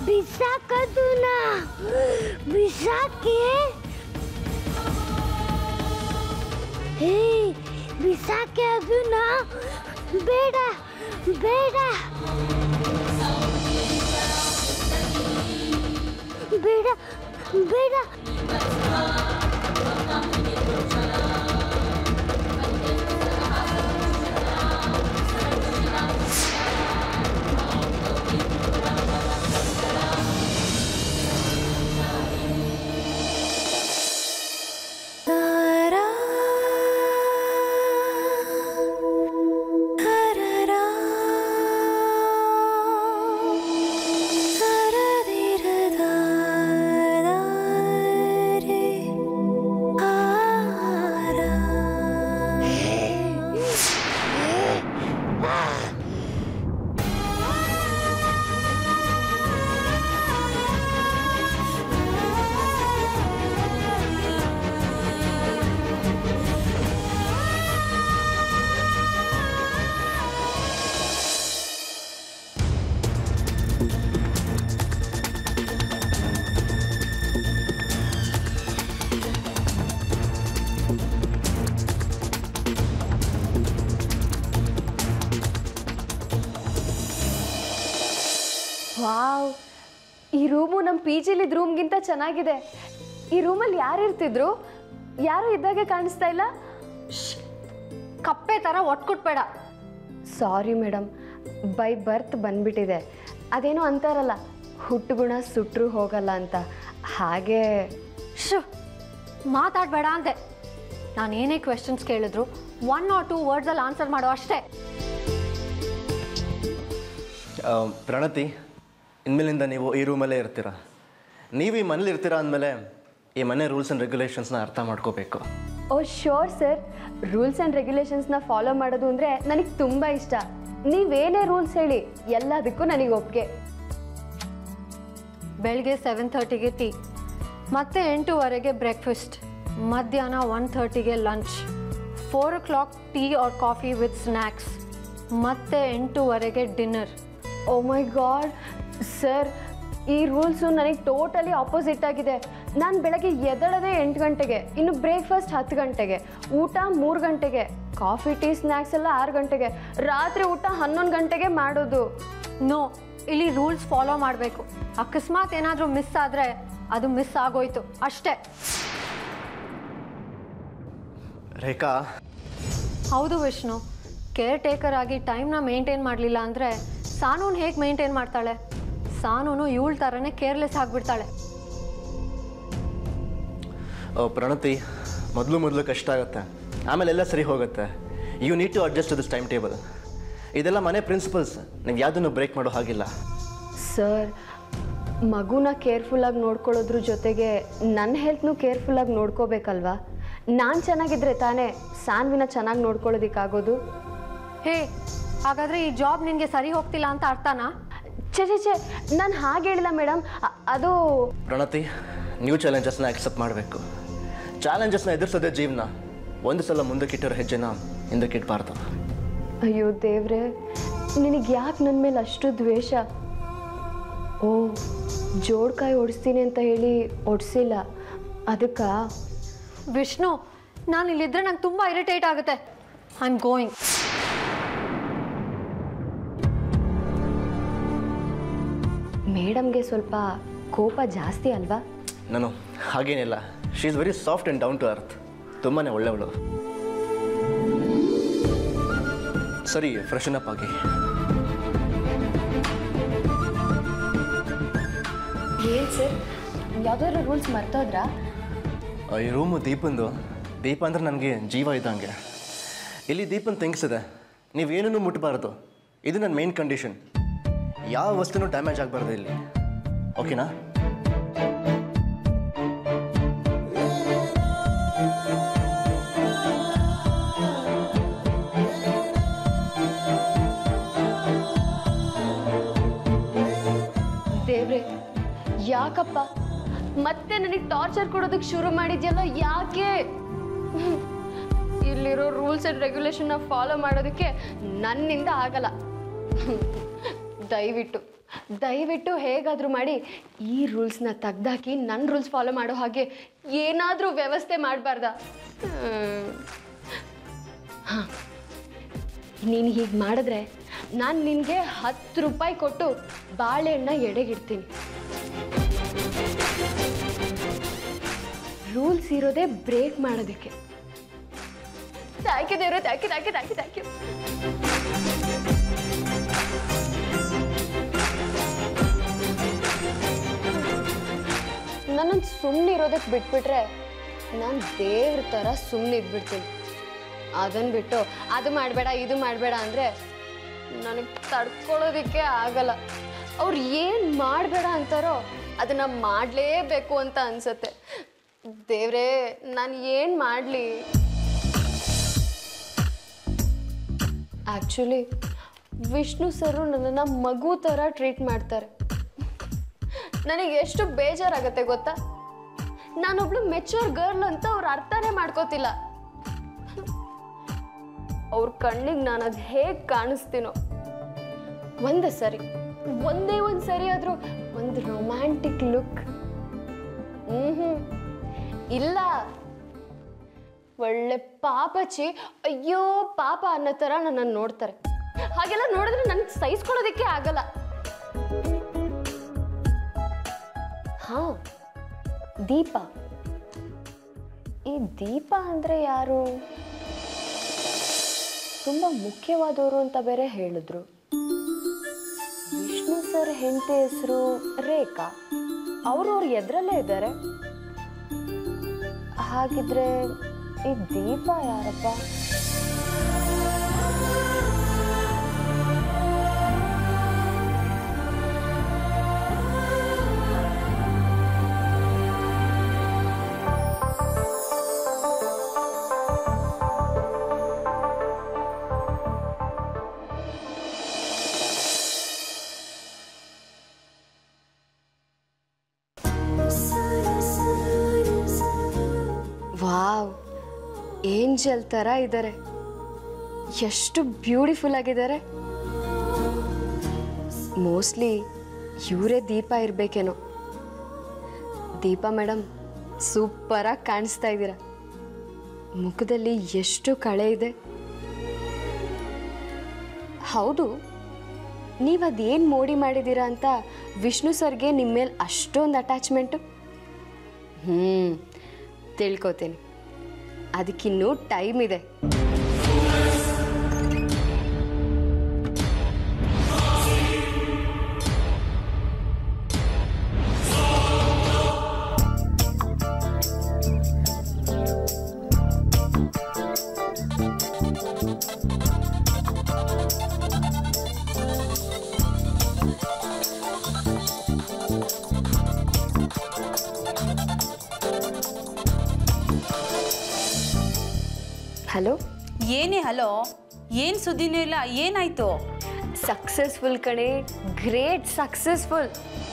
ಬಿಸಾಕದುನ ಬಿಸಾಕಿ ಹೇ ಬಿಸಾಕಿ ಅದನ್ನ ಬೇಡ ಬೇಡ ಬೇಡ ಬೇಡ ವಾವ್ ಈ ರೂಮು ನಮ್ಮ ಪಿ ಜಿಲಿದ್ದ ರೂಮ್ಗಿಂತ ಚೆನ್ನಾಗಿದೆ ಈ ರೂಮಲ್ಲಿ ಯಾರು ಇರ್ತಿದ್ರು ಯಾರು ಇದ್ದಾಗೆ ಕಾಣಿಸ್ತಾ ಇಲ್ಲ ಕಪ್ಪೆ ಥರ ಒಟ್ಕೊಟ್ಬೇಡ ಸಾರಿ ಮೇಡಮ್ ಬೈ ಬರ್ತ್ ಬಂದ್ಬಿಟ್ಟಿದೆ ಅದೇನೋ ಅಂತಾರಲ್ಲ ಹುಟ್ಟುಗುಣ ಸುಟ್ಟರು ಹೋಗಲ್ಲ ಅಂತ ಹಾಗೆ ಶು ಮಾತಾಡಬೇಡ ಅಂದೆ ನಾನು ಏನೇ ಕ್ವೆಶನ್ಸ್ ಕೇಳಿದ್ರು ಒನ್ ಆರ್ ಟೂ ವರ್ಡ್ಸಲ್ಲಿ ಆನ್ಸರ್ ಮಾಡೋ ಅಷ್ಟೇ ಆ, ಪ್ರಣತಿ ಇನ್ಮೇಲಿಂದ ನೀವು ಈ ರೂಮಲ್ಲೇ ಇರ್ತೀರಾ ನೀವು ಈ ಮನೇಲಿ ಇರ್ತೀರಾ ಅಂದಮೇಲೆ ಈ ಮನೆ ರೂಲ್ಸ್ ಆ್ಯಂಡ್ ರೆಗ್ಯುಲೇಷನ್ಸ್ನ ಅರ್ಥ ಮಾಡ್ಕೋಬೇಕು oh sure sir rules and ರೆಗ್ಯುಲೇಷನ್ಸ್ನ ಫಾಲೋ ಮಾಡೋದು ಅಂದರೆ ನನಗೆ ತುಂಬ ಇಷ್ಟ ನೀವೇನೇ ರೂಲ್ಸ್ ಹೇಳಿ ಎಲ್ಲದಕ್ಕೂ ನನಗೆ ಒಪ್ಪಿಗೆ ಬೆಳಗ್ಗೆ ಸೆವೆನ್ ಥರ್ಟಿಗೆ ಟೀ ಮತ್ತೆ ಎಂಟೂವರೆಗೆ ಬ್ರೇಕ್ಫಾಸ್ಟ್ ಮಧ್ಯಾಹ್ನ ಒನ್ ಥರ್ಟಿಗೆ lunch four o'clock tea or coffee with snacks ಮತ್ತೆ ಎಂಟೂವರೆಗೆ dinner oh my God sir ಈ ರೂಲ್ಸು ನನಗೆ ಟೋಟಲಿ ಆಪೋಸಿಟ್ ಆಗಿದೆ ನಾನು ಬೆಳಗ್ಗೆ ಎದ್ದಳದೆ ಎಂಟು ಗಂಟೆಗೆ ಇನ್ನು ಬ್ರೇಕ್ಫಾಸ್ಟ್ ಹತ್ತು ಗಂಟೆಗೆ ಊಟ ಮೂರು ಗಂಟೆಗೆ ಕಾಫಿ ಟೀ ಸ್ನ್ಯಾಕ್ಸ್ ಎಲ್ಲ ಆರು ಗಂಟೆಗೆ ರಾತ್ರಿ ಊಟ ಹನ್ನೊಂದು ಗಂಟೆಗೆ ಮಾಡೋದು ನೋ ಇಲ್ಲಿ ರೂಲ್ಸ್ ಫಾಲೋ ಮಾಡಬೇಕು ಅಕಸ್ಮಾತ್ ಏನಾದರೂ ಮಿಸ್ ಆದರೆ ಅದು ಮಿಸ್ ಆಗೋಯ್ತು ಅಷ್ಟೇ ರೇಖಾ ಹೌದು ವಿಷ್ಣು ಕೇರ್ ಟೇಕರ್ ಆಗಿ ಟೈಮ್ನ ಮೇಂಟೈನ್ ಮಾಡಲಿಲ್ಲ ಅಂದರೆ ಸಾನೂನು ಹೇಗೆ ಮೇಂಟೈನ್ ಮಾಡ್ತಾಳೆ ಸಾನೂನು ಇವಳ ಥರನೇ ಕೇರ್ಲೆಸ್ ಆಗಿಬಿಡ್ತಾಳೆ ಆ, ಪ್ರಣತಿ ಮೊದಲು ಮೊದಲು ಕಷ್ಟ ಆಗುತ್ತೆ ಆಮೇಲೆ ಎಲ್ಲ ಸರಿ ಹೋಗುತ್ತೆ you need to adjust this time table ಇದೆಲ್ಲ ಮನೆ ಪ್ರಿನ್ಸಿಪಲ್ಸ್ ನೀವು ಯಾವುದನ್ನು ಬ್ರೇಕ್ ಮಾಡೋ ಹಾಗಿಲ್ಲ ಸರ್ ಮಗುನ ಕೇರ್ಫುಲ್ಲಾಗಿ ನೋಡ್ಕೊಳ್ಳೋದ್ರ ಜೊತೆಗೆ ನನ್ನ ಹೆಲ್ತ್ನು ಕೇರ್ಫುಲ್ಲಾಗಿ ನೋಡ್ಕೋಬೇಕಲ್ವಾ ನಾನು ಚೆನ್ನಾಗಿದ್ರೆ ತಾನೇ ಸಾನ್ವಿನ ಚೆನ್ನಾಗಿ ನೋಡ್ಕೊಳ್ಳೋದಕ್ಕಾಗೋದು ಹೇ ಹಾಗಾದರೆ ಈ ಜಾಬ್ ನಿನಗೆ ಸರಿ ಹೋಗ್ತಿಲ್ಲ ಅಂತ ಅರ್ಥನಾ ಛೆ ಛೆ ಛೆ ನಾನು ಹಾಗೆ ಹೇಳಿಲ್ಲ ಮೇಡಮ್ ಅದು ಪ್ರಣತಿ ನ್ಯೂ ಚಾಲೆಂಜಸ್ನ ಅಕ್ಸೆಪ್ಟ್ ಮಾಡಬೇಕು ಚಾಲೆಂಜಸ್ನ ಎದುರಿಸೋದೇ ಜೀವನ ಒಂದು ಸಲ ಮುಂದಕ್ಕಿಟ್ಟಿರೋ ಹೆಜ್ಜೆನ ಹಿಂದಕ್ಕಿಟ್ಬಾರ್ದು ಅಯ್ಯೋ ದೇವ್ರೆ ನಿನಗೆ ಯಾಕೆ ನನ್ನ ಮೇಲೆ ಅಷ್ಟು ದ್ವೇಷ ಓ ಜೋಡ್ಕಾಯಿ ಓಡಿಸ್ತೀನಿ ಅಂತ ಹೇಳಿ ಓಡಿಸಿಲ್ಲ ಅದಕ್ಕೆ ವಿಷ್ಣು ನಾನು ಇಲ್ಲಿದ್ದರೆ ನಂಗೆ ತುಂಬ ಇರಿಟೇಟ್ ಆಗುತ್ತೆ ಐ ಆಮ್ ಗೋಯಿಂಗ್ ಮೇಡಮ್ಗೆ ಸ್ವಲ್ಪ ಕೋಪ ಜಾಸ್ತಿ ಅಲ್ವಾ ನಾನು ಹಾಗೇನಿಲ್ಲ she is very soft and down to earth ತುಂಬಾ ಒಳ್ಳೆಯವಳು ಸರಿ ಫ್ರೆಶನ್ ಅಪ್ ಆಗಿ ಏನು ಸರ್ ಯಾವ್ದಾದ್ರು ರೂಲ್ಸ್ ಮರ್ತೋದ್ರಾ ಆ, ಈ ರೂಮು ದೀಪಂದು ದೀಪ ಅಂದ್ರೆ ನನಗೆ ಜೀವ ಇದ್ದಂಗೆ ಇಲ್ಲಿ ದೀಪನ್ ತೆಂಗಿಸಿದೆ ನೀವೇನೂ ಮುಟ್ಟಬಾರ್ದು ಇದು ನನ್ನ ಮೇನ್ ಕಂಡೀಷನ್ ಯಾವ ವಸ್ತುನೂ ಡ್ಯಾಮೇಜ್ ಆಗಬಾರ್ದು ಇಲ್ಲಿ ಓಕೆನಾ ದೇವ್ರೆ ಯಾಕಪ್ಪ ಮತ್ತೆ ನನಗೆ ಟಾರ್ಚರ್ ಕೊಡೋದಕ್ಕೆ ಶುರು ಮಾಡಿದ್ಯಲ್ಲ ಯಾಕೆ ಇಲ್ಲಿರೋ ರೂಲ್ಸ್ ಆ್ಯಂಡ್ ರೆಗ್ಯುಲೇಷನ್ನ ಫಾಲೋ ಮಾಡೋದಕ್ಕೆ ನನ್ನಿಂದ ಆಗಲ್ಲ ದಯವಿಟ್ಟು ದಯವಿಟ್ಟು ಹೇಗಾದರೂ ಮಾಡಿ ಈ ರೂಲ್ಸ್ನ ತೆಗ್ದಾಕಿ ನನ್ನ ರೂಲ್ಸ್ ಫಾಲೋ ಮಾಡೋ ಹಾಗೆ ಏನಾದರೂ ವ್ಯವಸ್ಥೆ ಮಾಡಬಾರ್ದ ಹಾಂ ನೀನು ಹೀಗೆ ಮಾಡಿದ್ರೆ ನಾನು ನಿನಗೆ ಹತ್ತು ರೂಪಾಯಿ ಕೊಟ್ಟು ಬಾಳೆಹಣ್ಣ ಎಡೆಗಿಡ್ತೀನಿ ರೂಲ್ಸ್ ಇರೋದೇ ಬ್ರೇಕ್ ಮಾಡೋದಕ್ಕೆ ಥ್ಯಾಂಕ್ ಯು ದೇವ್ರೆ thank you thank you thank you thank you ನನ್ನನ್ನು ಸುಮ್ಮನೆ ಇರೋದಕ್ಕೆ ಬಿಟ್ಬಿಟ್ರೆ ನಾನು ದೇವ್ರ ಥರ ಸುಮ್ಮನೆ ಇದ್ಬಿಡ್ತೀನಿ ಅದನ್ನು ಬಿಟ್ಟು ಅದು ಮಾಡಬೇಡ ಇದು ಮಾಡಬೇಡ ಅಂದರೆ ನನಗೆ ತಡ್ಕೊಳ್ಳೋದಕ್ಕೆ ಆಗಲ್ಲ ಅವ್ರು ಏನು ಮಾಡಬೇಡ ಅಂತಾರೋ ಅದನ್ನು ಮಾಡಲೇಬೇಕು ಅಂತ ಅನ್ಸತ್ತೆ ದೇವ್ರೇ ನಾನು ಏನು ಮಾಡಲಿ ಆ್ಯಕ್ಚುಲಿ ವಿಷ್ಣು ಸರು ನನ್ನನ್ನು ಮಗು ಥರ ಟ್ರೀಟ್ ಮಾಡ್ತಾರೆ ನನಗೆ ಎಷ್ಟು ಬೇಜಾರಾಗತ್ತೆ ಗೊತ್ತಾ ನಾನೊಬ್ಳು ಮೆಚೂರ್ ಗರ್ಲ್ ಅಂತ ಅವ್ರು ಅರ್ಥನೇ ಮಾಡ್ಕೋತಿಲ್ಲ ಅವ್ರ ಕಣ್ಣಿಗೆ ನಾನು ಅದು ಹೇಗೆ ಕಾಣಿಸ್ತೀನೋ ಒಂದೇ ಸರಿ ಒಂದೇ ಒಂದು ಸರಿ ಆದರೂ ಒಂದು ರೊಮ್ಯಾಂಟಿಕ್ ಲುಕ್ ಹ್ಞೂ ಇಲ್ಲ ಒಳ್ಳೆ ಪಾಪಚಿ ಅಯ್ಯೋ ಪಾಪ ಅನ್ನೋ ಥರ ನನ್ನನ್ನು ನೋಡ್ತಾರೆ ಹಾಗೆಲ್ಲ ನೋಡಿದ್ರೆ ನನಗೆ ಸಹಿಸ್ಕೊಳ್ಳೋದಕ್ಕೆ ಆಗಲ್ಲ ಹಾ ದೀಪ ಈ ದೀಪ ಅಂದರೆ ಯಾರು ತುಂಬ ಮುಖ್ಯವಾದವರು ಅಂತ ಬೇರೆ ಹೇಳಿದ್ರು ವಿಷ್ಣು ಸರ್ ಹೆಂಡತಿ ಹೆಸರು ರೇಖಾ ಅವರು ಅವ್ರ ಎದುರಲ್ಲೇ ಇದ್ದಾರೆ ಹಾಗಿದ್ರೆ ಈ ದೀಪ ಯಾರಪ್ಪ ವಾವ್ ಏಂಜಲ್ ಥರ ಇದ್ದಾರೆ ಎಷ್ಟು ಬ್ಯೂಟಿಫುಲ್ ಆಗಿದ್ದಾರೆ ಮೋಸ್ಟ್ಲಿ ಇವರೇ ದೀಪ ಇರಬೇಕೇನೋ ದೀಪ ಮೇಡಮ್ ಸೂಪರಾಗಿ ಕಾಣಿಸ್ತಾ ಇದ್ದೀರಾ ಮುಖದಲ್ಲಿ ಎಷ್ಟು ಕಳೆ ಇದೆ ಹೌದು ನೀವು ಅದೇನು ಮೋಡಿ ಮಾಡಿದ್ದೀರಾ ಅಂತ ವಿಷ್ಣು ಸರ್ಗೆ ನಿಮ್ಮ ಮೇಲೆ ಅಷ್ಟೊಂದು ಅಟ್ಯಾಚ್ಮೆಂಟು ಹ್ಞೂ ತಿಳ್ಕೊತೀನಿ ಅದಕ್ಕಿನ್ನೂ ಟೈಮ್ ಇದೆ ಹಲೋ ಏನೇ ಹಲೋ ಏನು ಸುದ್ದಿನೂ ಇಲ್ಲ ಏನಾಯ್ತು ಸಕ್ಸಸ್ಫುಲ್ ಕಣೆ ಗ್ರೇಟ್ ಸಕ್ಸಸ್ಫುಲ್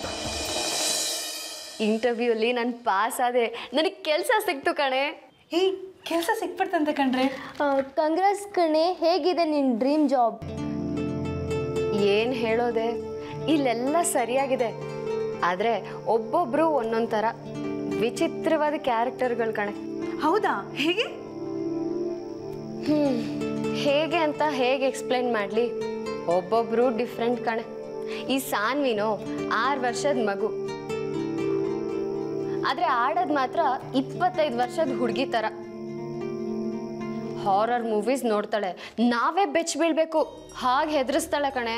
ಇಂಟರ್ವ್ಯೂಲಿ ನಾನು ಪಾಸ್ ಆದೆ ನನಗೆ ಕೆಲಸ ಸಿಕ್ತು ಕಣೆ ಹೇ ಕೆಲಸ ಸಿಕ್ಬಿಡ್ತಂತೆ ಕಣ್ರಿ ಕಂಗ್ರೆಸ್ ಕಣೆ ಹೇಗಿದೆ ನಿನ್ನ ಡ್ರೀಮ್ ಜಾಬ್ ಏನು ಹೇಳೋದೆ ಇಲ್ಲೆಲ್ಲ ಸರಿಯಾಗಿದೆ ಆದರೆ ಒಬ್ಬೊಬ್ಬರು ಒಂದೊಂದು ಥರ ವಿಚಿತ್ರವಾದ ಕ್ಯಾರೆಕ್ಟರ್ಗಳು ಕಣೆ ಹೌದಾ ಹೇಗೆ ಹ್ಞೂ ಹೇಗೆ ಅಂತ ಹೇಗೆ ಎಕ್ಸ್ಪ್ಲೈನ್ ಮಾಡಲಿ ಒಬ್ಬೊಬ್ಬರು ಡಿಫ್ರೆಂಟ್ ಕಣೆ ಈ ಸಾನ್ವಿನೋ ಆರು ವರ್ಷದ ಮಗು ಆದರೆ ಆಡೋದು ಮಾತ್ರ ಇಪ್ಪತ್ತೈದು ವರ್ಷದ ಹುಡುಗಿ ಥರ ಹಾರರ್ ಮೂವೀಸ್ ನೋಡ್ತಾಳೆ ನಾವೇ ಬೆಚ್ಚ ಬೀಳ್ಬೇಕು ಹಾಗೆ ಹೆದರಿಸ್ತಾಳೆ ಕಣೆ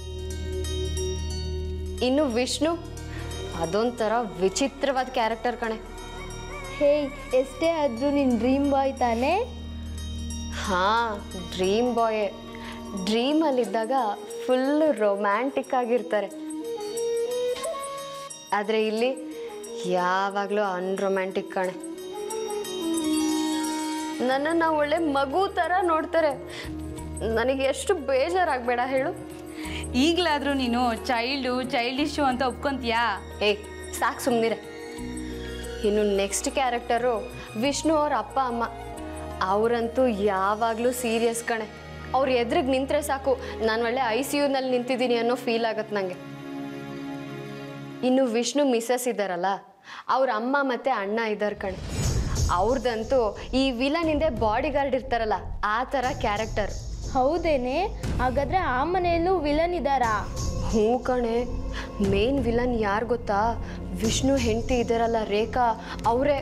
ಇನ್ನು ವಿಷ್ಣು ಅದೊಂಥರ ವಿಚಿತ್ರವಾದ ಕ್ಯಾರೆಕ್ಟರ್ ಕಣೆ ಹೇಯ್ ಎಷ್ಟೇ ಆದರೂ ನಿನ್ನ ಡ್ರೀಮ್ ಬಾಯ್ ತಾನೇ ಹಾಂ ಡ್ರೀಮ್ ಬಾಯ್ ಡ್ರೀಮಲ್ಲಿದ್ದಾಗ ಫುಲ್ ರೊಮ್ಯಾಂಟಿಕ್ ಆಗಿರ್ತಾರೆ ಆದರೆ ಇಲ್ಲಿ ಯಾವಾಗಲೂ ಅನ್ರೊಮ್ಯಾಂಟಿಕ್ ಕಣೆ ನನ್ನನ್ನು ಒಳ್ಳೆ ಮಗು ಥರ ನೋಡ್ತಾರೆ ನನಗೆ ಎಷ್ಟು ಬೇಜಾರಾಗಬೇಡ ಹೇಳು ಈಗಲಾದರೂ ನೀನು ಚೈಲ್ಡು ಚೈಲ್ಡಿಶು ಅಂತ ಒಪ್ಕೊಂತೀಯಾ ಏಯ್ ಸಾಕು ಸುಮ್ಮನಿರೆ ಇನ್ನು ನೆಕ್ಸ್ಟ್ ಕ್ಯಾರೆಕ್ಟರು ವಿಷ್ಣು ಅವ್ರ ಅಪ್ಪ ಅಮ್ಮ ಅವರಂತೂ ಯಾವಾಗಲೂ ಸೀರಿಯಸ್ ಕಣೆ ಅವ್ರು ಎದುರಿಗೆ ನಿಂತರೆ ಸಾಕು ನಾನು ಒಳ್ಳೆ ಐ ಸಿ ಯುನಲ್ಲಿ ನಿಂತಿದ್ದೀನಿ ಅನ್ನೋ ಫೀಲ್ ಆಗತ್ತೆ ನನಗೆ ಇನ್ನು ವಿಷ್ಣು ಮಿಸ್ಸಸ್ ಇದ್ದಾರಲ್ಲ ಅವ್ರ ಅಮ್ಮ ಮತ್ತು ಅಣ್ಣ ಇದ್ದಾರೆ ಕಣೆ ಅವ್ರದ್ದಂತೂ ಈ ವಿಲನ್ ಹಿಂದೆ ಬಾಡಿ ಗಾರ್ಡ್ ಇರ್ತಾರಲ್ಲ ಆ ಥರ ಕ್ಯಾರೆಕ್ಟರ್ ಹೌದೇನೆ ಹಾಗಾದ್ರೆ ಆ ಮನೆಯಲ್ಲೂ ವಿಲನ್ ಇದ್ದಾರಾ ಹ್ಞೂ ಕಣೆ ಮೇನ್ ವಿಲನ್ ಯಾರು ಗೊತ್ತಾ ವಿಷ್ಣು ಹೆಂಡತಿ ಇದ್ದಾರಲ್ಲ ರೇಖಾ ಅವರೇ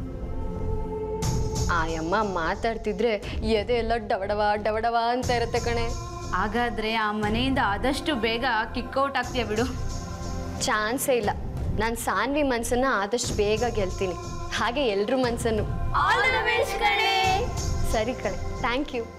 ಆಯಮ್ಮ ಮಾತಾಡ್ತಿದ್ರೆ ಎದೆ ಎಲ್ಲ ಡವಡವ ಡವಡವ ಅಂತ ಇರುತ್ತೆ ಕಣೆ ಹಾಗಾದ್ರೆ ಆ ಮನೆಯಿಂದ ಆದಷ್ಟು ಬೇಗ ಕಿಕ್ಔಟ್ ಆಗ್ತೀಯ ಬಿಡು ಚಾನ್ಸೇ ಇಲ್ಲ ನಾನು ಸಾನ್ವಿ ಮನ್ಸನ್ನ ಆದಷ್ಟು ಬೇಗ ಗೆಲ್ತೀನಿ ಹಾಗೆ ಎಲ್ರ ಮನ್ಸನ್ನು ಸರಿ ಕಣೆ ಥ್ಯಾಂಕ್ ಯು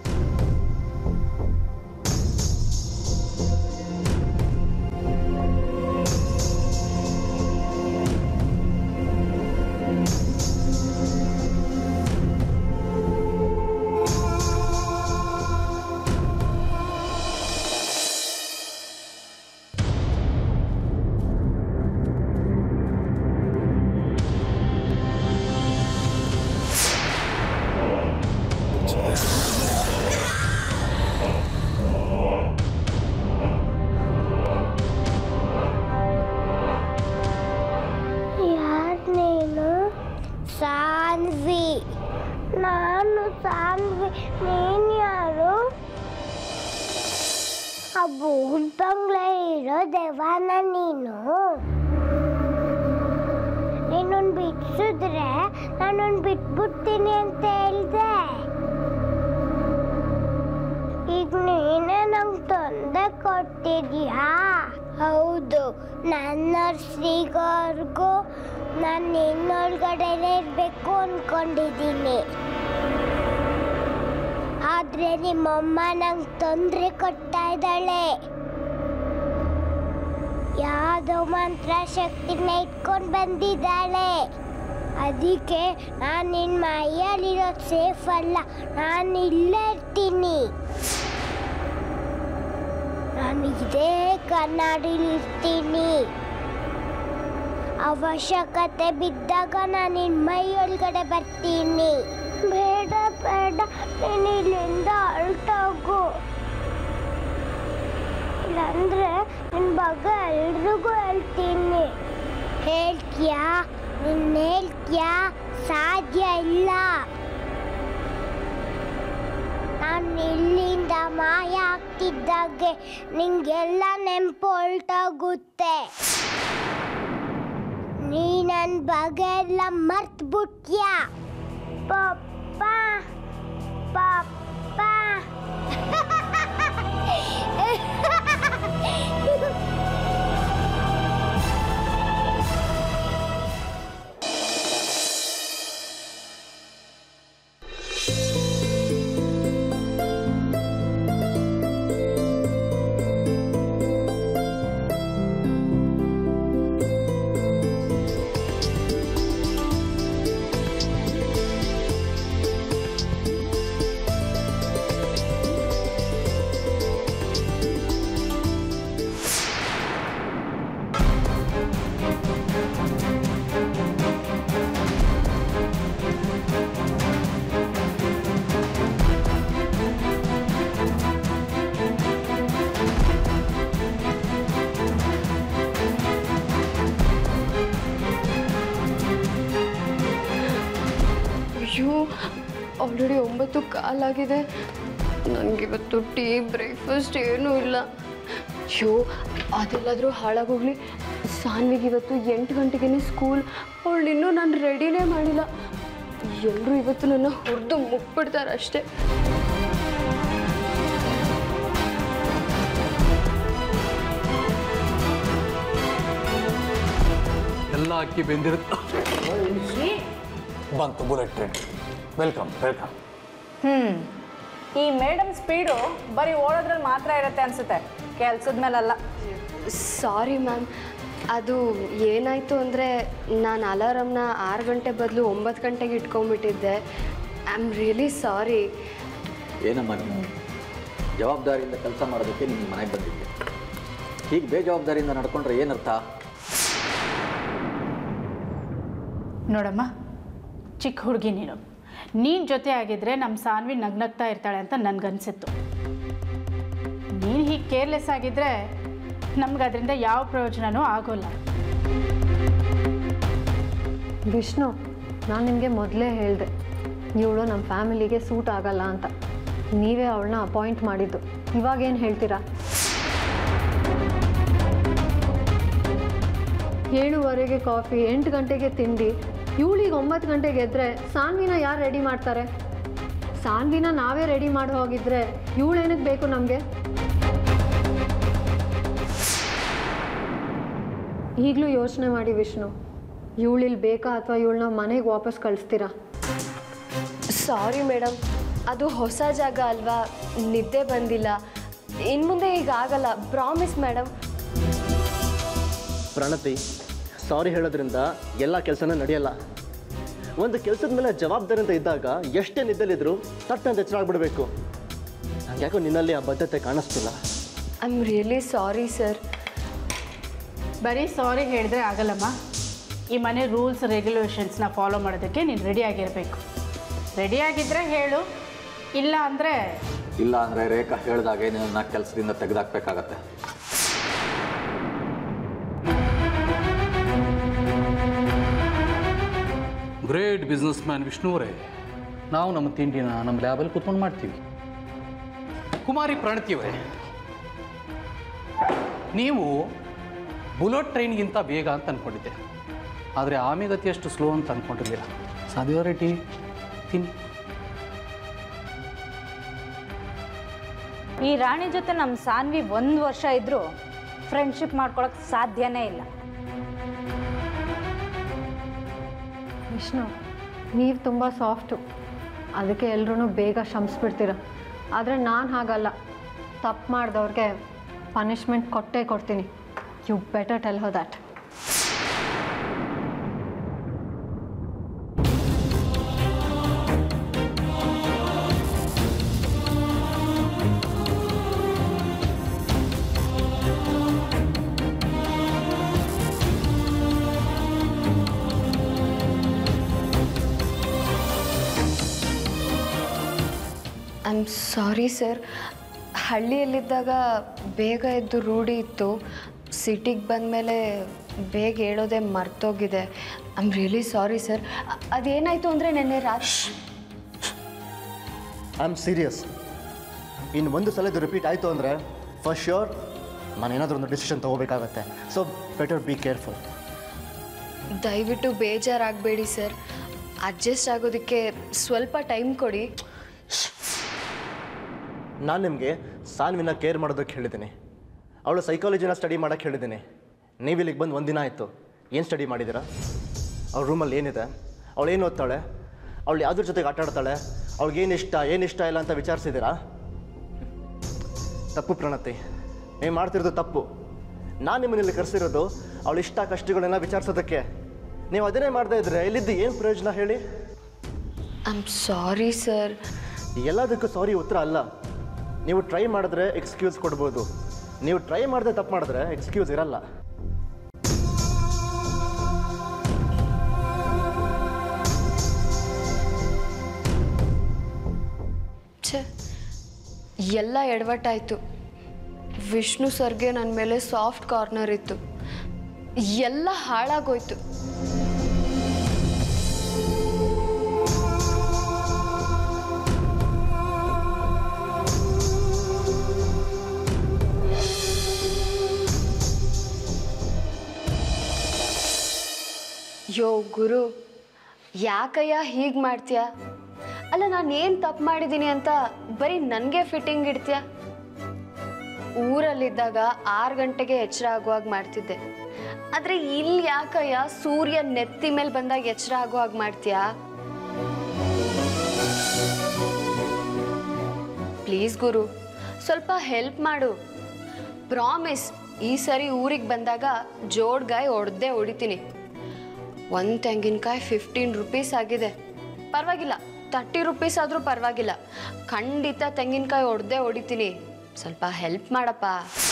ಯಾರು ನೀನು ಸಾನ್ವಿ ನಾನು ಸಾನ್ವಿ ನೀನು ಯಾರು ಆ ಭೂತ್ ಬಂಗ್ಲೆ ಇರೋ ದೇವಾನ ನೀನು ನೀನೊಂದು ಬಿಡಿಸಿದ್ರೆ ನಾನೊಂದು ಬಿಟ್ಬಿಡ್ತೀನಿ ಅಂತ ಹೇಳ್ದೆ ಈಗ ನೀನೇ ನಂಗೆ ತೊಂದರೆ ಕೊಟ್ಟಿದ್ಯಾ ಹೌದು ನನ್ನ ಶ್ರೀಗವ್ರಿಗೂ ನಾನು ನಿನ್ನೊಳಗಡೆನೇ ಇರಬೇಕು ಅಂದ್ಕೊಂಡಿದ್ದೀನಿ ಆದರೆ ನಿಮ್ಮಮ್ಮ ನಂಗೆ ತೊಂದರೆ ಕೊಡ್ತಾ ಇದ್ದಾಳೆ ಯಾವುದೋ ಮಂತ್ರ ಶಕ್ತಿನ ಇಟ್ಕೊಂಡು ಬಂದಿದ್ದಾಳೆ ಅದಕ್ಕೆ ನಾನು ನಿನ್ನ ಮೈಯಲ್ಲಿರೋದು ಸೇಫ್ ಅಲ್ಲ ನಾನು ಇಲ್ಲೇ ಇರ್ತೀನಿ ನಾನು ಇದೇ ಕನ್ನಡಿಲಿರ್ತೀನಿ ಅವಶ್ಯಕತೆ ಬಿದ್ದಾಗ ನಾನು ನಿನ್ನ ಮೈ ಒಳಗಡೆ ಬರ್ತೀನಿ ಬೇಡ ಬೇಡ ನೀನು ಇಲ್ಲಿಂದ ಹೊರಟೋಗು ಇಲ್ಲಾಂದ್ರೆ ನಿನ್ನ ಬಗ್ಗೆ ಎಲ್ರಿಗೂ ಹೇಳ್ತೀನಿ ಹೇಳ್ತೀಯಾ ನಿನ್ನ ಹೇಳ್ತೀಯಾ ಸಾಧ್ಯ ಇಲ್ಲ ನಾನು ಇಲ್ಲಿಂದ ಮಾಯ ಆಗ್ತಿದ್ದಾಗೆ ನಿಂಗೆಲ್ಲ ನೆನಪು ಹೊಲ್ಟೋಗುತ್ತೆ ನೀ ನನ್ನ ಬಗ್ಗೆ ಎಲ್ಲ ಮರ್ತ್ಬಿಟ್ಯಾ ಪಪ್ಪ ಪಪ್ಪ ಅಯ್ಯೋ ಆಲ್ರೆಡಿ ಒಂಬತ್ತು ಕಾಲಾಗಿದೆ ನನಗಿವತ್ತು ಟೀ ಬ್ರೇಕ್ಫಾಸ್ಟ್ ಏನೂ ಇಲ್ಲ ಅಯ್ಯೋ ಅದೆಲ್ಲಾದರೂ ಹಾಳಾಗೋಗ್ಲಿ ಸಾನ್ವಿಗೆ ಇವತ್ತು ಎಂಟು ಗಂಟೆಗೇ ಸ್ಕೂಲ್ ಅವಳು ಇನ್ನೂ ನಾನು ರೆಡಿನೇ ಮಾಡಿಲ್ಲ ಎಲ್ಲರೂ ಇವತ್ತು ನನ್ನ ಹೊಡೆದು ಮುಗ್ಬಿಡ್ತಾರೆ ಅಷ್ಟೇ ಎಲ್ಲ ಅಕ್ಕಿ ಬೆಂದಿರುತ್ತೆ ಬಂತು bullet train welcome welcome hmm ಈ ಮೇಡಮ್ ಸ್ಪೀಡು ಬರೀ ಓಡೋದ್ರಲ್ಲಿ ಮಾತ್ರ ಇರುತ್ತೆ ಅನ್ಸುತ್ತೆ ಕೆಲ್ಸದ ಮೇಲಲ್ಲ ಸಾರಿ ಮ್ಯಾಮ್ ಅದು ಏನಾಯಿತು ಅಂದರೆ ನಾನು ಅಲಾರಮ್ನ ಆರು ಗಂಟೆ ಬದಲು ಒಂಬತ್ತು ಗಂಟೆಗೆ ಇಟ್ಕೊಂಡ್ಬಿಟ್ಟಿದ್ದೆ ಐ ಆಮ್ ರಿಯಲಿ ಸಾರಿ ಏನಮ್ಮ ನೀವು ಜವಾಬ್ದಾರಿಯಿಂದ ಕೆಲಸ ಮಾಡೋದಕ್ಕೆ ನಿಮ್ಮ ಮನೆಗೆ ಬಂದಿದ್ದೆ ಹೀಗೆ ಬೇಜವಾಬ್ದಾರಿಯಿಂದ ನಡ್ಕೊಂಡ್ರೆ ಏನರ್ಥ ನೋಡಮ್ಮ ಚಿಕ್ಕ ಹುಡುಗಿ ನೀನು ನೀನು ಜೊತೆ ಆಗಿದ್ರೆ ನಮ್ಮ ಸಾನ್ವಿ ನಗ್ನಗ್ತಾ ಇರ್ತಾಳೆ ಅಂತ ನನಗನ್ಸಿತ್ತು ನೀನು ಹೀಗೆ ಕೇರ್ಲೆಸ್ ಆಗಿದ್ರೆ ನಮ್ಗೆ ಅದರಿಂದ ಯಾವ ಪ್ರಯೋಜನನೂ ಆಗೋಲ್ಲ ವಿಷ್ಣು ನಾನು ನಿಮಗೆ ಮೊದಲೇ ಹೇಳಿದೆ ಇವಳು ನಮ್ಮ ಫ್ಯಾಮಿಲಿಗೆ ಸೂಟ್ ಆಗಲ್ಲ ಅಂತ ನೀವೇ ಅವಳನ್ನ ಅಪಾಯಿಂಟ್ ಮಾಡಿದ್ದು ಇವಾಗೇನು ಹೇಳ್ತೀರಾ ಏಳುವರೆಗೆ ಕಾಫಿ ಎಂಟು ಗಂಟೆಗೆ ತಿಂಡಿ ಇವಳಿಗೆ ಒಂಬತ್ತು ಗಂಟೆಗೆ ಎದ್ದರೆ ಸಾನ್ವಿನ ಯಾರು ರೆಡಿ ಮಾಡ್ತಾರೆ ಸಾನ್ವಿನ ನಾವೇ ರೆಡಿ ಮಾಡಿ ಹೋಗಿದ್ರೆ ಇವಳೇನಕ್ಕೆ ಬೇಕು ನಮಗೆ ಈಗಲೂ ಯೋಚನೆ ಮಾಡಿ ವಿಷ್ಣು ಇವಳಿಲ್ಲಿ ಬೇಕಾ ಅಥವಾ ಇವಳನ್ನ ಮನೆಗೆ ವಾಪಸ್ ಕಳಿಸ್ತೀರಾ ಸಾರಿ ಮೇಡಮ್ ಅದು ಹೊಸ ಜಾಗ ಅಲ್ವಾ ನಿದ್ದೆ ಬಂದಿಲ್ಲ ಇನ್ನು ಮುಂದೆ ಈಗ ಆಗಲ್ಲ ಪ್ರಾಮಿಸ್ ಮೇಡಮ್ ಪ್ರಣತಿ ಸಾರಿ ಹೇಳೋದ್ರಿಂದ ಎಲ್ಲ ಕೆಲಸನೂ ನಡೆಯಲ್ಲ ಒಂದು ಕೆಲಸದ ಮೇಲೆ ಜವಾಬ್ದಾರಿಯಿಂದ ಇದ್ದಾಗ ಎಷ್ಟೇ ನಿದ್ದಲಿದ್ರು ತಟ್ಟಂತ ಎಚ್ಚರ ಆಗ್ಬಿಡ್ಬೇಕು ನಂಗೆ ಯಾಕೋ ನಿನ್ನಲ್ಲಿ ಆ ಬದ್ಧತೆ ಕಾಣಿಸ್ತಿಲ್ಲ I am really sorry sir ಬರೀ ಸಾರಿ ಹೇಳಿದ್ರೆ ಆಗಲ್ಲಮ್ಮ ಈ ಮನೆ ರೂಲ್ಸ್ ರೆಗ್ಯುಲೇಷನ್ಸ್ನ ಫಾಲೋ ಮಾಡೋದಕ್ಕೆ ನೀನು ರೆಡಿಯಾಗಿರಬೇಕು ರೆಡಿಯಾಗಿದ್ದರೆ ಹೇಳು ಇಲ್ಲ ಅಂದರೆ ಇಲ್ಲ ಅಂದರೆ ರೇಖಾ ಹೇಳಿದಾಗೆ ನಿನ್ನ ಕೆಲಸದಿಂದ ತೆಗೆದಾಕ್ಬೇಕಾಗತ್ತೆ ಗ್ರೇಟ್ ಬಿಸ್ನೆಸ್ ಮ್ಯಾನ್ ವಿಷ್ಣುವರೇ ನಾವು ನಮ್ಮ ತಿಂಡಿನ ನಮ್ಮ ಲ್ಯಾಬಲ್ಲಿ ಕುತ್ಕೊಂಡು ಮಾಡ್ತೀವಿ ಕುಮಾರಿ ಪ್ರಣತಿಯವರೇ ನೀವು ಬುಲೆಟ್ ಟ್ರೈನ್ಗಿಂತ ಬೇಗ ಅಂತ ಅಂದ್ಕೊಂಡಿದ್ದೆ ಆದರೆ ಆಮೆಗತಿ ಅಷ್ಟು ಸ್ಲೋ ಅಂತ ಅಂದ್ಕೊಂಡಿದ್ದೀರ ಸಾಧ್ಯವ ರೆಡ್ಡಿ ತಿನ್ನಿ ಈ ರಾಣಿ ಜೊತೆ ನಮ್ಮ ಸಾನ್ವಿ ಒಂದು ವರ್ಷ ಇದ್ದರೂ ಫ್ರೆಂಡ್ಶಿಪ್ ಮಾಡ್ಕೊಳಕ್ಕೆ ಸಾಧ್ಯನೇ ಇಲ್ಲ ವಿಷ್ಣು ನೀವು ತುಂಬ ಸಾಫ್ಟು ಅದಕ್ಕೆ ಎಲ್ಲರೂ ಬೇಗ ಕ್ಷಮಿಸ್ಬಿಡ್ತೀರ ಆದರೆ ನಾನು ಹಾಗಲ್ಲ ತಪ್ಪು ಮಾಡಿದವ್ರಿಗೆ ಪನಿಷ್ಮೆಂಟ್ ಕೊಟ್ಟೇ ಕೊಡ್ತೀನಿ you better tell how that I am sorry sir ಹಳ್ಳಿಯಲ್ಲಿದ್ದಾಗ ಬೇಗ ಎದ್ದು ರೂಢಿ ಇತ್ತು ಸಿಟಿಗೆ ಬಂದಮೇಲೆ ಬೇಗ ಹೇಳೋದೇ ಮರ್ತೋಗಿದೆ I am really sorry sir ಅದೇನಾಯಿತು ಅಂದರೆ ನೆನ್ನೆ ರಾತ್ರಿ ಐ ಆಮ್ ಸೀರಿಯಸ್ ಇನ್ನು ಒಂದು ಸಲ ಇದು ರಿಪೀಟ್ ಆಯಿತು ಅಂದರೆ ಫಸ್ಟ್ ಶ್ಯೂರ್ ನಾನು ಏನಾದರೂ ಒಂದು ಡಿಸಿಷನ್ ತೊಗೋಬೇಕಾಗತ್ತೆ ಸೊ ಬೆಟರ್ ಬಿ ಕೇರ್ಫುಲ್ ದಯವಿಟ್ಟು ಬೇಜಾರಾಗಬೇಡಿ ಸರ್ ಅಡ್ಜಸ್ಟ್ ಆಗೋದಕ್ಕೆ ಸ್ವಲ್ಪ ಟೈಮ್ ಕೊಡಿ ನಾನು ನಿಮಗೆ ಸಾನ್ವಿನ ಕೇರ್ ಮಾಡೋದಕ್ಕೆ ಹೇಳಿದ್ದೀನಿ ಅವಳು ಸೈಕಾಲಜಿನ ಸ್ಟಡಿ ಮಾಡೋಕ್ಕೆ ಹೇಳಿದ್ದೀನಿ ನೀವು ಇಲ್ಲಿಗೆ ಬಂದು ಒಂದಿನ ಆಯಿತು ಏನು ಸ್ಟಡಿ ಮಾಡಿದ್ದೀರಾ ಅವ್ಳ ರೂಮಲ್ಲಿ ಏನಿದೆ ಅವಳು ಏನು ಓದ್ತಾಳೆ ಅವಳು ಯಾವ್ದ್ರ ಜೊತೆಗೆ ಆಟ ಆಡ್ತಾಳೆ ಅವಳಿಗೇನು ಇಷ್ಟ ಏನು ಇಷ್ಟ ಇಲ್ಲ ಅಂತ ವಿಚಾರಿಸಿದ್ದೀರಾ ತಪ್ಪು ಪ್ರಣತಿ ನೀವು ಮಾಡ್ತಿರೋದು ತಪ್ಪು ನಾನು ನಿಮ್ಮನ್ನಿಲ್ಲಿ ಕರೆಸಿರೋದು ಅವಳ ಇಷ್ಟ ಕಷ್ಟಗಳನ್ನ ವಿಚಾರಿಸೋದಕ್ಕೆ ನೀವು ಅದನ್ನೇ ಮಾಡದೇ ಇದ್ರೆ ಇಲ್ಲಿದ್ದು ಏನು ಪ್ರಯೋಜನ ಹೇಳಿ ಐ ಆಮ್ ಸಾರಿ ಸರ್ ಎಲ್ಲದಕ್ಕೂ ಸಾರಿ ಉತ್ತರ ಅಲ್ಲ ನೀವು ಟ್ರೈ ಮಾಡಿದ್ರೆ ಎಕ್ಸ್ಕ್ಯೂಸ್ ಕೊಡ್ಬೋದು ನೀವು ಟ್ರೈ ಮಾಡದೆ ತಪ್ಪು ಮಾಡಿದ್ರೆ ಎಕ್ಸ್ಕ್ಯೂಸ್ ಇರಲ್ಲ ಛೆ ಎಲ್ಲ ಎಡವಟ್ಟಾಯಿತು ವಿಷ್ಣು ಸರ್ಗೆ ನನ್ನ ಮೇಲೆ ಸಾಫ್ಟ್ ಕಾರ್ನರ್ ಇತ್ತು ಎಲ್ಲ ಹಾಳಾಗೋಯ್ತು ಯೋ ಗುರು ಯಾಕಯ್ಯ ಹೀಗೆ ಮಾಡ್ತೀಯ ಅಲ್ಲ ನಾನು ಏನು ತಪ್ಪು ಮಾಡಿದ್ದೀನಿ ಅಂತ ಬರೀ ನನಗೆ ಫಿಟ್ಟಿಂಗ್ ಇಡ್ತೀಯ ಊರಲ್ಲಿದ್ದಾಗ ಆರು ಗಂಟೆಗೆ ಎಚ್ಚರ ಆಗುವಾಗ ಮಾಡ್ತಿದ್ದೆ ಆದರೆ ಇಲ್ಲಿ ಯಾಕಯ್ಯ ಸೂರ್ಯ ನೆತ್ತಿ ಮೇಲೆ ಬಂದಾಗ ಎಚ್ಚರ ಆಗುವಾಗ ಮಾಡ್ತೀಯಾ ಪ್ಲೀಸ್ ಗುರು ಸ್ವಲ್ಪ ಹೆಲ್ಪ್ ಮಾಡು ಪ್ರಾಮಿಸ್ ಈ ಸರಿ ಊರಿಗೆ ಬಂದಾಗ ಜೋಡ್ಗಾಯಿ ಹೊಡೆದೇ ಹೊಡಿತೀನಿ ಒಂದು ತೆಂಗಿನಕಾಯಿ ಫಿಫ್ಟೀನ್ ರುಪೀಸ್ ಆಗಿದೆ ಪರವಾಗಿಲ್ಲ ತರ್ಟಿ ರುಪೀಸ್ ಆದರೂ ಪರವಾಗಿಲ್ಲ ಖಂಡಿತ ತೆಂಗಿನಕಾಯಿ ಹೊಡೆದೇ ಹೊಡಿತೀನಿ ಸ್ವಲ್ಪ ಹೆಲ್ಪ್ ಮಾಡಪ್ಪ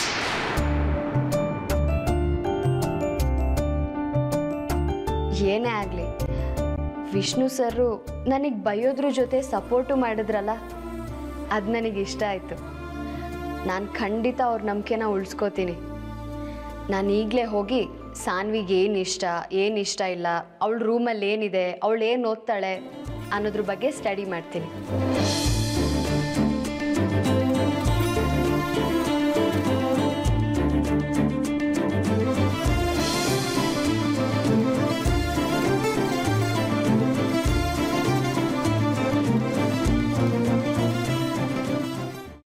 ಏನೇ ಆಗಲಿ ವಿಷ್ಣು ಸರ್ರು ನನಗೆ ಬೈಯೋದ್ರ ಜೊತೆ ಸಪೋರ್ಟು ಮಾಡಿದ್ರಲ್ಲ ಅದು ನನಗೆ ಇಷ್ಟ ಆಯಿತು ನಾನು ಖಂಡಿತ ಅವ್ರ ನಂಬಿಕೆನ ಉಳಿಸ್ಕೋತೀನಿ ನಾನು ಈಗಲೇ ಹೋಗಿ ಸಾನ್ವಿಗೆ ಏನು ಇಷ್ಟ ಏನು ಇಷ್ಟ ಇಲ್ಲ ಅವಳ ರೂಮಲ್ಲಿ ಏನಿದೆ ಅವಳು ಏನು ಓದ್ತಾಳೆ ಅನ್ನೋದ್ರ ಬಗ್ಗೆ ಸ್ಟಡಿ ಮಾಡ್ತೀನಿ